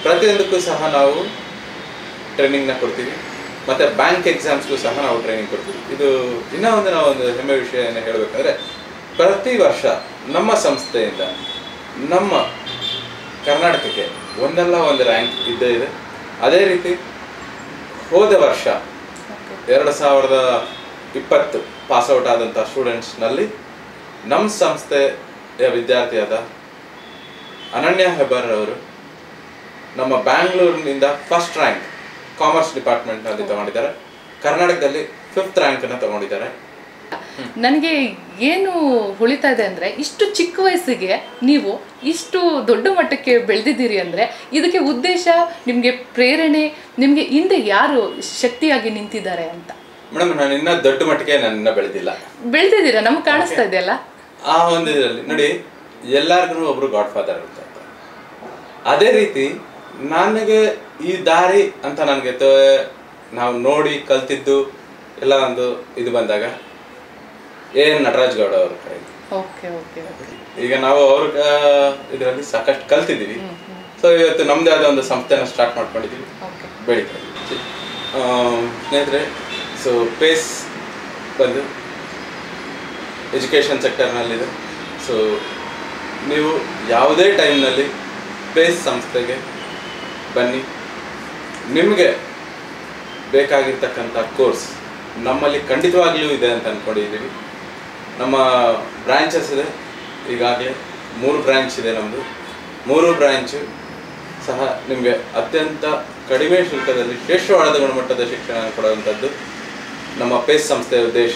ಪ್ರತಿಯೊಂದಕ್ಕೂ ಸಹ ನಾವು ಟ್ರೈನಿಂಗ್ನ ಕೊಡ್ತೀವಿ ಮತ್ತು bank ಎಕ್ಸಾಮ್ಸ್ಗೂ ಸಹ ನಾವು ಟ್ರೈನಿಂಗ್ ಕೊಡ್ತೀವಿ ಇದು ಇನ್ನೂ ಒಂದು ನಾವು ಒಂದು ಹೆಮ್ಮೆ ವಿಷಯ ಏನು ಹೇಳಬೇಕಂದ್ರೆ ಪ್ರತಿ ವರ್ಷ ನಮ್ಮ ಸಂಸ್ಥೆಯಿಂದ ನಮ್ಮ ಕರ್ನಾಟಕಕ್ಕೆ ಒಂದಲ್ಲ ಒಂದು ರ್ಯಾಂಕ್ ಇದ್ದೇ ಇದೆ ಅದೇ ರೀತಿ ಹೋದ ವರ್ಷ ಎರಡು ಸಾವಿರದ ಇಪ್ಪತ್ತು ಪಾಸ್ಔಟ್ ಆದಂಥ ಸ್ಟೂಡೆಂಟ್ಸ್ನಲ್ಲಿ ನಮ್ಮ ಸಂಸ್ಥೆಯ ವಿದ್ಯಾರ್ಥಿಯಾದ ಅನನ್ಯ ಹೆಬ್ಬಾರ್ ಅವರು ನಮ್ಮ ಬ್ಯಾಂಗ್ಳೂರಿನಿಂದ ಫಸ್ಟ್ ರ್ಯಾಂಕ್ ಕಾಮರ್ಸ್ ಡಿಪಾರ್ಟ್ಮೆಂಟ್ನಲ್ಲಿ ತಗೊಂಡಿದ್ದಾರೆ ಕರ್ನಾಟಕದಲ್ಲಿ ಫಿಫ್ತ್ ರ್ಯಾಂಕನ್ನು ತಗೊಂಡಿದ್ದಾರೆ ನನಗೆ ಏನು ಹೊಳಿತಾ ಇದೆ ಅಂದರೆ ಇಷ್ಟು ಚಿಕ್ಕ ವಯಸ್ಸಿಗೆ ನೀವು ಇಷ್ಟು ದೊಡ್ಡ ಮಟ್ಟಕ್ಕೆ ಬೆಳೆದಿದ್ದೀರಿ ಅಂದರೆ ಇದಕ್ಕೆ ಉದ್ದೇಶ ನಿಮಗೆ ಪ್ರೇರಣೆ ನಿಮಗೆ ಹಿಂದೆ ಯಾರು ಶಕ್ತಿಯಾಗಿ ನಿಂತಿದ್ದಾರೆ ಅಂತ ಮೇಡಮ್ ನಾನು ಇನ್ನೂ ದೊಡ್ಡ ಮಟ್ಟಿಗೆ ನಾನು ಇನ್ನೂ ಬೆಳೆದಿಲ್ಲ ಬೆಳೆದಿದ್ದೀರಾ ನಮ್ಗೆ ಕಾಣಿಸ್ತಾ ಇದೆಯಲ್ಲ ಆ ಒಂದು ಇದರಲ್ಲಿ ನೋಡಿ ಎಲ್ಲರಿಗೂ ಒಬ್ರು ಗಾಡ್ ಫಾದರ್ ಅಂತ ಇರ್ತಾರೆ. ಅದೇ ರೀತಿ ನನಗೆ ಈ ದಾರಿ ಅಂತ ನನಗೆ ನಾವು ನೋಡಿ ಕಲ್ತಿದ್ದು ಎಲ್ಲ ಒಂದು ಇದು ಬಂದಾಗ ಎ ಎನ್ ನಟರಾಜ್ ಗೌಡ ಅವರು ಕರೆಯಿದ್ರು ಓಕೆ ಓಕೆ ಓಕೆ ಈಗ ನಾವು ಅವ್ರ ಇದರಲ್ಲಿ ಸಾಕಷ್ಟು ಕಲ್ತಿದ್ದೀವಿ ಸೊ ಇವತ್ತು ನಮ್ಮದೇ ಆದ ಒಂದು ಸಂಸ್ಥೆನ ಸ್ಟಾರ್ಟ್ ಮಾಡ್ಕೊಂಡಿದ್ದೀವಿ ಓಕೆ ಬೆಳೀತಾ ಇದ್ದೀವಿ. ಆ, ಸ್ನೇಹಿತರೆ ಸೊ ಪೇಸ್ ಬಂದು ಎಜುಕೇಷನ್ ಸೆಕ್ಟರ್ನಲ್ಲಿದೆ ಸೊ ನೀವು ಯಾವುದೇ ಟೈಮ್ನಲ್ಲಿ ಪೇಸ್ ಸಂಸ್ಥೆಗೆ ಬನ್ನಿ ನಿಮಗೆ ಬೇಕಾಗಿರ್ತಕ್ಕಂಥ ಕೋರ್ಸ್ ನಮ್ಮಲ್ಲಿ ಖಂಡಿತವಾಗ್ಲೂ ಇದೆ ಅಂತ ಅಂದ್ಕೊಂಡಿದ್ದೀವಿ ನಮ್ಮ ಬ್ರ್ಯಾಂಚಸ್ ಇದೆ ಈಗಾಗಲೇ ಮೂರು ಬ್ರ್ಯಾಂಚ್ ಇದೆ ನಮ್ಮದು ಮೂರು ಬ್ರ್ಯಾಂಚು ಸಹ ನಿಮಗೆ ಅತ್ಯಂತ ಕಡಿಮೆ ಶುಲ್ಕದಲ್ಲಿ ಶ್ರೇಷ್ಠವಾದ ಗುಣಮಟ್ಟದ ಶಿಕ್ಷಣ ಕೊಡುವಂಥದ್ದು ನಮ್ಮ ಪೇಸ್ ಸಂಸ್ಥೆಯ ಉದ್ದೇಶ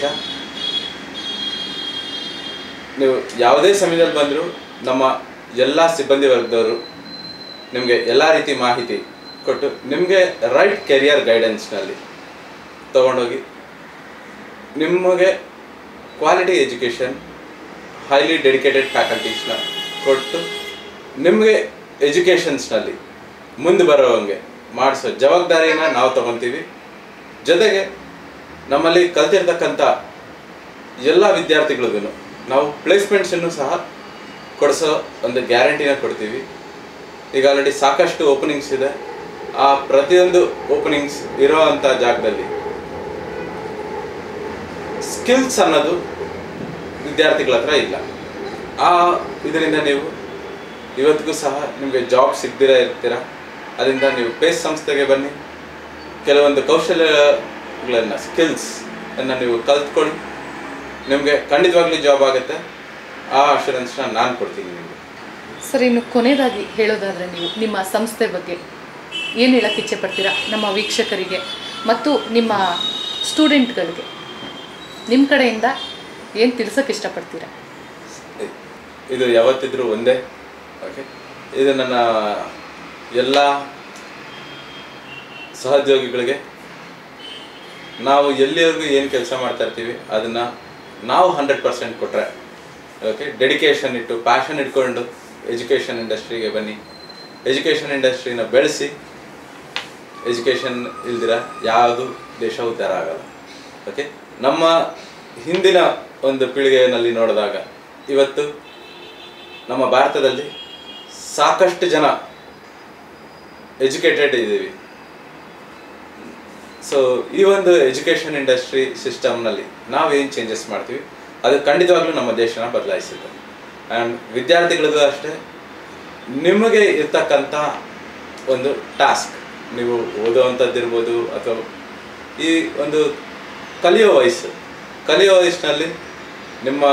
ನೀವು ಯಾವುದೇ ಸಮಯದಲ್ಲಿ ಬಂದರೂ ನಮ್ಮ ಎಲ್ಲ ಸಿಬ್ಬಂದಿ ವರ್ಗದವರು ನಿಮಗೆ ಎಲ್ಲ ರೀತಿ ಮಾಹಿತಿ ಕೊಟ್ಟು ನಿಮಗೆ ರೈಟ್ ಕೆರಿಯರ್ ಗೈಡೆನ್ಸ್ನಲ್ಲಿ ತೊಗೊಂಡೋಗಿ ನಿಮಗೆ ಕ್ವಾಲಿಟಿ ಎಜುಕೇಷನ್ ಹೈಲಿ ಡೆಡಿಕೇಟೆಡ್ ಫ್ಯಾಕಲ್ಟೀಸ್ನ ಕೊಟ್ಟು ನಿಮಗೆ ಎಜುಕೇಷನ್ಸ್ನಲ್ಲಿ ಮುಂದೆ ಬರೋವಂಗೆ ಮಾಡಿಸೋ ಜವಾಬ್ದಾರಿಯನ್ನು ನಾವು ತಗೊತೀವಿ ಜೊತೆಗೆ ನಮ್ಮಲ್ಲಿ ಕಲ್ತಿರ್ತಕ್ಕಂಥ ಎಲ್ಲ ವಿದ್ಯಾರ್ಥಿಗಳಿಗೂ ನಾವು ಪ್ಲೇಸ್ಮೆಂಟ್ಸನ್ನು ಸಹ ಕೊಡಿಸೋ ಒಂದು ಗ್ಯಾರಂಟಿನ ಕೊಡ್ತೀವಿ ಈಗ ಆಲ್ರೆಡಿ ಸಾಕಷ್ಟು ಓಪನಿಂಗ್ಸ್ ಇದೆ ಆ ಪ್ರತಿಯೊಂದು ಓಪನಿಂಗ್ಸ್ ಇರೋ ಅಂಥ ಜಾಗದಲ್ಲಿ ಸ್ಕಿಲ್ಸ್ ಅನ್ನೋದು ವಿದ್ಯಾರ್ಥಿಗಳ ಹತ್ರ ಇಲ್ಲ ಆ ಇದರಿಂದ ನೀವು ಇವತ್ತಿಗೂ ಸಹ ನಿಮಗೆ ಜಾಬ್ ಸಿಗ್ದಿರ ಇರ್ತೀರ ಅದರಿಂದ ನೀವು ಪೇಸ್ ಸಂಸ್ಥೆಗೆ ಬನ್ನಿ ಕೆಲವೊಂದು ಕೌಶಲ್ಯಗಳನ್ನು ಸ್ಕಿಲ್ಸ್ ಅನ್ನು ನೀವು ಕಲ್ತ್ಕೊಳ್ಳಿ ನಿಮಗೆ ಖಂಡಿತವಾಗ್ಲೂ ಜಾಬ್ ಆಗುತ್ತೆ ಆ ಅಶೂರೆನ್ಸ್ನ ನಾನು ಕೊಡ್ತೀನಿ ನಿಮಗೆ ಸರ್ ಇನ್ನು ಕೊನೆಯದಾಗಿ ಹೇಳೋದಾದರೆ ನೀವು ನಿಮ್ಮ ಸಂಸ್ಥೆ ಬಗ್ಗೆ ಏನು ಹೇಳಕ್ಕೆ ಇಚ್ಛೆ ಪಡ್ತೀರಾ ನಮ್ಮ ವೀಕ್ಷಕರಿಗೆ ಮತ್ತು ನಿಮ್ಮ ಸ್ಟೂಡೆಂಟ್ಗಳಿಗೆ ನಿಮ್ಮ ಕಡೆಯಿಂದ ಏನು ತಿಳ್ಸೋಕ್ಕೆ ಇಷ್ಟಪಡ್ತೀರಾ ಇದು ಯಾವತ್ತಿದ್ರೂ ಒಂದೇ ಓಕೆ ಇದು ನನ್ನ ಎಲ್ಲ ಸಹೋದ್ಯೋಗಿಗಳಿಗೆ ನಾವು ಎಲ್ಲಿವರೆಗೂ ಏನು ಕೆಲಸ ಮಾಡ್ತಾ ಇರ್ತೀವಿ ಅದನ್ನು ನಾವು ಹಂಡ್ರೆಡ್ ಪರ್ಸೆಂಟ್ ಕೊಟ್ಟರೆ ಓಕೆ ಡೆಡಿಕೇಶನ್ ಇಟ್ಟು ಪ್ಯಾಷನ್ ಇಟ್ಕೊಂಡು ಎಜುಕೇಷನ್ ಇಂಡಸ್ಟ್ರಿಗೆ ಬನ್ನಿ ಎಜುಕೇಷನ್ ಇಂಡಸ್ಟ್ರಿನ ಬೆಳೆಸಿ ಎಜುಕೇಷನ್ ಇಲ್ದಿರ ಯಾವುದು ದೇಶ ಉದ್ಧಾರ ಆಗಲ್ಲ ಓಕೆ ನಮ್ಮ ಹಿಂದಿನ ಒಂದು ಪೀಳಿಗೆಯಲ್ಲಿ ನೋಡಿದಾಗ ಇವತ್ತು ನಮ್ಮ ಭಾರತದಲ್ಲಿ ಸಾಕಷ್ಟು ಜನ ಎಜುಕೇಟೆಡ್ ಇದ್ದೀವಿ ಸೊ ಈ ಒಂದು ಎಜುಕೇಷನ್ ಇಂಡಸ್ಟ್ರಿ ಸಿಸ್ಟಮ್ನಲ್ಲಿ ನಾವೇನು ಚೇಂಜಸ್ ಮಾಡ್ತೀವಿ ಅದು ಖಂಡಿತವಾಗ್ಲೂ ನಮ್ಮ ದೇಶನ ಬದಲಾಯಿಸುತ್ತೆ ಆ್ಯಂಡ್ ವಿದ್ಯಾರ್ಥಿಗಳಿಗೂ ಅಷ್ಟೇ ನಿಮಗೆ ಇರ್ತಕ್ಕಂಥ ಒಂದು ಟಾಸ್ಕ್ ನೀವು ಓದುವಂಥದ್ದಿರ್ಬೋದು ಅಥವಾ ಈ ಒಂದು ಕಲಿಯೋ ವಯಸ್ಸು ಕಲಿಯೋ ವಯಸ್ಸಿನಲ್ಲಿ ನಿಮ್ಮ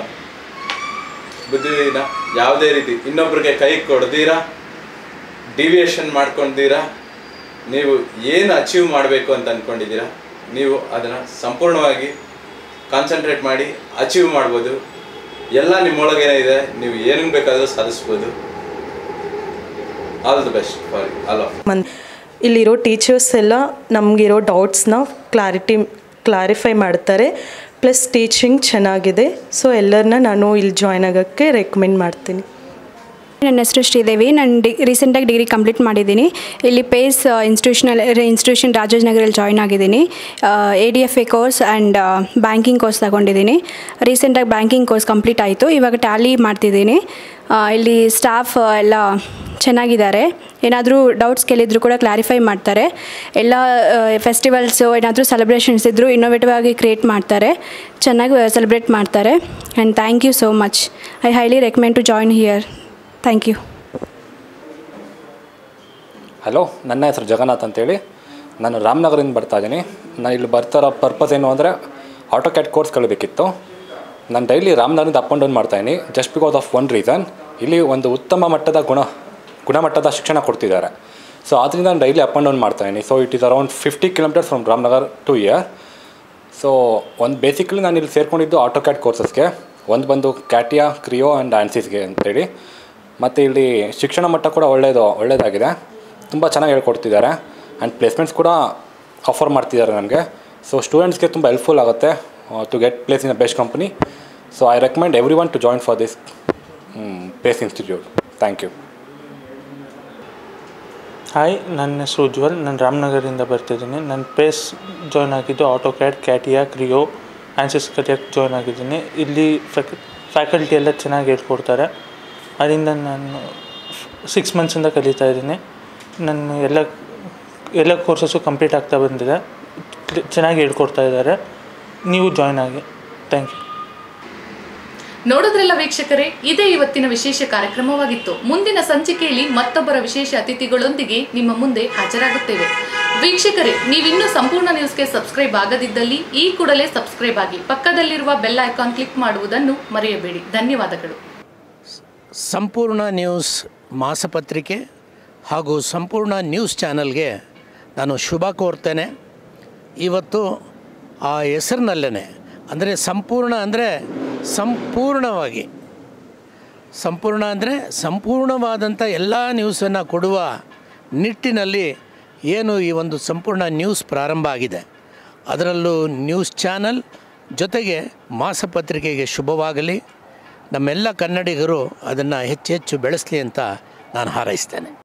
ಬುದ್ಧಿನ ಯಾವುದೇ ರೀತಿ ಇನ್ನೊಬ್ರಿಗೆ ಕೈ ಕೊಡ್ದೀರಾ ಡಿವಿಯೇಷನ್ ಮಾಡ್ಕೊಂಡಿದ್ದೀರಾ ನೀವು ಏನು ಅಚೀವ್ ಮಾಡಬೇಕು ಅಂತ ಅಂದ್ಕೊಂಡಿದ್ದೀರಾ ನೀವು ಅದನ್ನು ಸಂಪೂರ್ಣವಾಗಿ ಕಾನ್ಸಂಟ್ರೇಟ್ ಮಾಡಿ ಅಚೀವ್ ಮಾಡ್ಬೋದು ಎಲ್ಲ ನಿಮ್ಮೊಳಗೇನೆ ಇದೆ ನೀವು ಏನು ಬೇಕಾದರೂ ಸಾಧಿಸ್ಬೋದು all the best for all of ಮನ್ ಇಲ್ಲಿರೋ ಟೀಚರ್ಸ್ ಎಲ್ಲ ನಮಗಿರೋ ಡೌಟ್ಸ್ನ ಕ್ಲಾರಿಟಿ ಕ್ಲಾರಿಫೈ ಮಾಡ್ತಾರೆ ಪ್ಲಸ್ ಟೀಚಿಂಗ್ ಚೆನ್ನಾಗಿದೆ ಸೊ ಎಲ್ಲರನ್ನ ನಾನು ಇಲ್ಲಿ ಜಾಯ್ನ್ ಆಗೋಕ್ಕೆ ರೆಕಮೆಂಡ್ ಮಾಡ್ತೀನಿ ನನ್ನ ಹೆಸರು ಶ್ರೀದೇವಿ ನಾನು ಡಿ ರೀಸೆಂಟಾಗಿ ಡಿಗ್ರಿ ಕಂಪ್ಲೀಟ್ ಮಾಡಿದ್ದೀನಿ ಇಲ್ಲಿ ಪೇಸ್ ಇನ್ಸ್ಟಿಟ್ಯೂಷನಲ್ ಇನ್ಸ್ಟಿಟ್ಯೂಷನ್ ರಾಜಾಜನಗರಲ್ಲಿ ಜಾಯ್ನ್ ಆಗಿದ್ದೀನಿ A D F A course and banking course ತಗೊಂಡಿದ್ದೀನಿ ರೀಸೆಂಟಾಗಿ ಬ್ಯಾಂಕಿಂಗ್ ಕೋರ್ಸ್ ಕಂಪ್ಲೀಟ್ ಆಯಿತು ಇವಾಗ ಟ್ಯಾಲಿ ಮಾಡ್ತಿದ್ದೀನಿ ಆ, ಇಲ್ಲಿ ಸ್ಟಾಫ್ ಎಲ್ಲ ಚೆನ್ನಾಗಿದ್ದಾರೆ ಏನಾದರೂ ಡೌಟ್ಸ್ ಕೇಳಿದ್ರು ಕೂಡ ಕ್ಲಾರಿಫೈ ಮಾಡ್ತಾರೆ ಎಲ್ಲ ಫೆಸ್ಟಿವಲ್ಸು ಏನಾದರೂ ಸೆಲೆಬ್ರೇಷನ್ಸ್ ಇದ್ದರೂ ಇನ್ನೋವೇಟಿವ್ ಆಗಿ ಕ್ರಿಯೇಟ್ ಮಾಡ್ತಾರೆ ಚೆನ್ನಾಗಿ ಸೆಲೆಬ್ರೇಟ್ ಮಾಡ್ತಾರೆ and thank you so much I highly recommend to join here thank you hello ನನ್ನ ಹೆಸರು ಜಗನ್ನಾಥ್ ಅಂತೇಳಿ ನಾನು ರಾಮನಗರದಿಂದ ಬರ್ತಾ ಇದ್ದೀನಿ ನಾನು ಇಲ್ಲಿ ಬರ್ತಾರೋ ಪರ್ಪಸ್ ಏನು ಅಂದರೆ ಆಟೋ ಕ್ಯಾಟ್ ಕೋರ್ಸ್ ಕಲಿಬೇಕಿತ್ತು ನಾನು ಡೈಲಿ ರಾಮನಗರದಿಂದ ಅಪ್ ಆ್ಯಂಡ್ ಡೌನ್ ಮಾಡ್ತಾಯಿದ್ದೀನಿ just because of one reason ಇಲ್ಲಿ ಒಂದು ಉತ್ತಮ ಮಟ್ಟದ ಗುಣ ಗುಣಮಟ್ಟದ ಶಿಕ್ಷಣ ಕೊಡ್ತಿದ್ದಾರೆ ಸೊ ಆದ್ದರಿಂದ ನಾನು ಡೈಲಿ ಅಪ್ ಆ್ಯಂಡ್ ಡೌನ್ ಮಾಡ್ತಾಯಿದ್ದೀನಿ so it is around fifty kilometres from Ramanagar to here so ಒಂದು ಬೇಸಿಕಲಿ ನಾನು ಇಲ್ಲಿ ಸೇರ್ಕೊಂಡಿದ್ದು ಆಟೋ ಕ್ಯಾಟ್ ಕೋರ್ಸಸ್ಗೆ ಒಂದು ಬಂದು ಕ್ಯಾಟಿಯಾ ಕ್ರಿಯೋ ಆ್ಯಂಡ್ ಆನ್ಸಿಸ್ಗೆ ಅಂತೇಳಿ ಮತ್ತು ಇಲ್ಲಿ ಶಿಕ್ಷಣ ಮಟ್ಟ ಕೂಡ ಒಳ್ಳೆಯದು ಒಳ್ಳೆಯದಾಗಿದೆ ತುಂಬ ಚೆನ್ನಾಗಿ ಹೇಳ್ಕೊಡ್ತಿದ್ದಾರೆ ಆ್ಯಂಡ್ ಪ್ಲೇಸ್ಮೆಂಟ್ಸ್ ಕೂಡ ಆಫರ್ ಮಾಡ್ತಿದ್ದಾರೆ ನಮಗೆ ಸೊ ಸ್ಟೂಡೆಂಟ್ಸ್ಗೆ ತುಂಬ ಹೆಲ್ಪ್ಫುಲ್ ಆಗುತ್ತೆ to get place in a best company so I recommend everyone to join for this Pace institute thank you hi ನನ್ನ ಹೆಸರು ಉಜ್ವಲ್ ನಾನು ರಾಮನಗರದಿಂದ ಬರ್ತಿದ್ದೀನಿ ನಾನು ಪೇಸ್ ಜಾಯ್ನ್ ಆಗಿದ್ದು AutoCAD CATIA Creo ANSYS ಕರಿಯಕ್ಕೆ ಜಾಯ್ನ್ ಆಗಿದ್ದೀನಿ ಇಲ್ಲಿ ಫ್ಯಾಕ್ ಫ್ಯಾಕಲ್ಟಿ ಎಲ್ಲ ಚೆನ್ನಾಗಿ ಹೇಳ್ಕೊಡ್ತಾರೆ ಅದರಿಂದ ನಾನು ಸಿಕ್ಸ್ ಮಂತ್ಸಿಂದ ಕಲಿತಾ ಇದ್ದೀನಿ ನಾನು ಎಲ್ಲ ಎಲ್ಲ ಕೋರ್ಸಸ್ಸು ಕಂಪ್ಲೀಟ್ ಆಗ್ತಾ ಬಂದಿದೆ ಚೆನ್ನಾಗಿ ಹೇಳ್ಕೊಡ್ತಾ ಇದ್ದಾರೆ ನೀವು ಜಾಯ್ನ್ ಆಗಿ ಥ್ಯಾಂಕ್ ಯು ನೋಡಿದ್ರಲ್ಲ ವೀಕ್ಷಕರೇ ಇದೇ ಇವತ್ತಿನ ವಿಶೇಷ ಕಾರ್ಯಕ್ರಮವಾಗಿತ್ತು ಮುಂದಿನ ಸಂಚಿಕೆಯಲ್ಲಿ ಮತ್ತೊಬ್ಬರ ವಿಶೇಷ ಅತಿಥಿಗಳೊಂದಿಗೆ ನಿಮ್ಮ ಮುಂದೆ ಹಾಜರಾಗುತ್ತೇವೆ ವೀಕ್ಷಕರೇ ನೀವಿನ್ನೂ ಸಂಪೂರ್ಣ ನ್ಯೂಸ್ಗೆ ಸಬ್ಸ್ಕ್ರೈಬ್ ಆಗದಿದ್ದಲ್ಲಿ ಈ ಕೂಡಲೇ ಸಬ್ಸ್ಕ್ರೈಬ್ ಆಗಿ ಪಕ್ಕದಲ್ಲಿರುವ ಬೆಲ್ ಐಕಾನ್ ಕ್ಲಿಕ್ ಮಾಡುವುದನ್ನು ಮರೆಯಬೇಡಿ ಧನ್ಯವಾದಗಳು ಸಂಪೂರ್ಣ ನ್ಯೂಸ್ ಮಾಸಪತ್ರಿಕೆ ಹಾಗೂ ಸಂಪೂರ್ಣ ನ್ಯೂಸ್ ಚಾನಲ್ಗೆ ನಾನು ಶುಭ ಕೋರ್ತೇನೆ ಇವತ್ತು ಆ ಹೆಸರಿನಲ್ಲೇ ಅಂದರೆ ಸಂಪೂರ್ಣ ಅಂದರೆ ಸಂಪೂರ್ಣವಾಗಿ ಸಂಪೂರ್ಣ ಅಂದರೆ ಸಂಪೂರ್ಣವಾದಂಥ ಎಲ್ಲ ನ್ಯೂಸನ್ನು ಕೊಡುವ ನಿಟ್ಟಿನಲ್ಲಿ ಏನು ಈ ಒಂದು ಸಂಪೂರ್ಣ ನ್ಯೂಸ್ ಪ್ರಾರಂಭ ಆಗಿದೆ ಅದರಲ್ಲೂ ನ್ಯೂಸ್ ಚಾನಲ್ ಜೊತೆಗೆ ಮಾಸಪತ್ರಿಕೆಗೆ ಶುಭವಾಗಲಿ ನಮ್ಮೆಲ್ಲ ಕನ್ನಡಿಗರು ಅದನ್ನು ಹೆಚ್ಚು ಹೆಚ್ಚು ಬೆಳೆಸಲಿ ಅಂತ ನಾನು ಹಾರೈಸ್ತೇನೆ